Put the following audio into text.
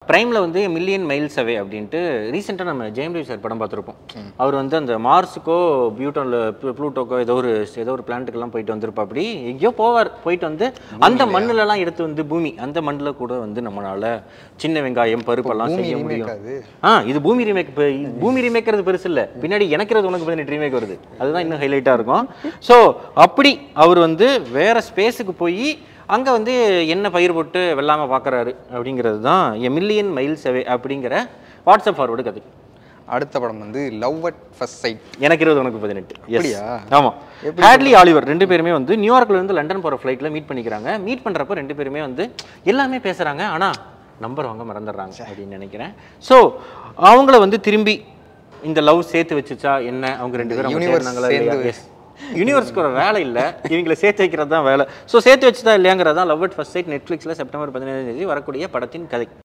பிரைமில் வந்து million miles அவே அப்படின்ட்டு ரீசெண்டாக நம்ம ஜெயம் ரவி சார் படம் பார்த்துருப்போம் அவர் வந்து அந்த மார்ஸுக்கோ பியூட்டனில் ப்ளூட்டோக்கோ ஏதோ ஒரு ஏதோ ஒரு பிளான்ட்டுக்கெல்லாம் போயிட்டு வந்திருப்பா அப்படி எங்கேயோ போவார் போயிட்டு வந்து அந்த மண்ணுலலாம் எடுத்து வந்து பூமி அந்த மண்ணில் கூட வந்து நம்மளால சின்ன வெங்காயம் பருப்பெல்லாம் பூமி செய்ய remake முடியும் அது. ஆ இது பூமி ரீமேக் பூமி ரீமேக்கிறது பெருசு இல்ல பின்னாடி எனக்கிறது உனக்கு பதினெட்டு ரீமேக் வருது அதுதான் இன்னும் ஹைலைட்டா இருக்கும் ஸோ அப்படி அவர் வந்து வேற ஸ்பேஸுக்கு போய் அங்க வந்து என்ன பயிர் போட்டு வெள்ளாம பார்க்கறாரு அப்படிங்கிறது தான் எ மில்லியன் மைல்ஸ் அவே அப்படிங்கிற வாட்ஸ்அப் ஃபார்வர்டு கதை அடுத்த படம் வந்து லவ் அட் ஃபர்ஸ்ட் சைட் எனக்கு இருபது உனக்கு பதினெட்டு Yes. அப்படியா? ஆமா ஹேட்லி ஆலிவர் ரெண்டு பேருமே வந்து நியூயார்க்ல இருந்து லண்டன் போற ஃப்ளைட்ல மீட் பண்ணிக்கிறாங்க மீட் பண்றப்ப ரெண்டு பேருமே வந்து எல்லாமே பேசுறாங்க ஆனா நம்பர் வாங்க மறந்துடுறாங்க அப்படின்னு நினைக்கிறேன் ஸோ அவங்கள வந்து திரும்பி இந்த லவ் சேர்த்து வச்சுச்சா என்ன அவங்க ரெண்டு பேரும் அவங்க universe சேர்ந்தாங்களா சேர்ந்து இல்லையா? Yes. யூனிவர்ஸ்க்கு ஒரு வேலை இல்லை இவங்களை சேர்த்து வைக்கிறது தான் வேலை ஸோ சேர்த்து வச்சுதா இல்லையாங்கிறது தான் லவ் அட் ஃபர்ஸ்ட் சைட் நெட்ஃப்ளிக்ஸில் செப்டம்பர் பதினேழாம் தேதி வரக்கூடிய படத்தின் கதை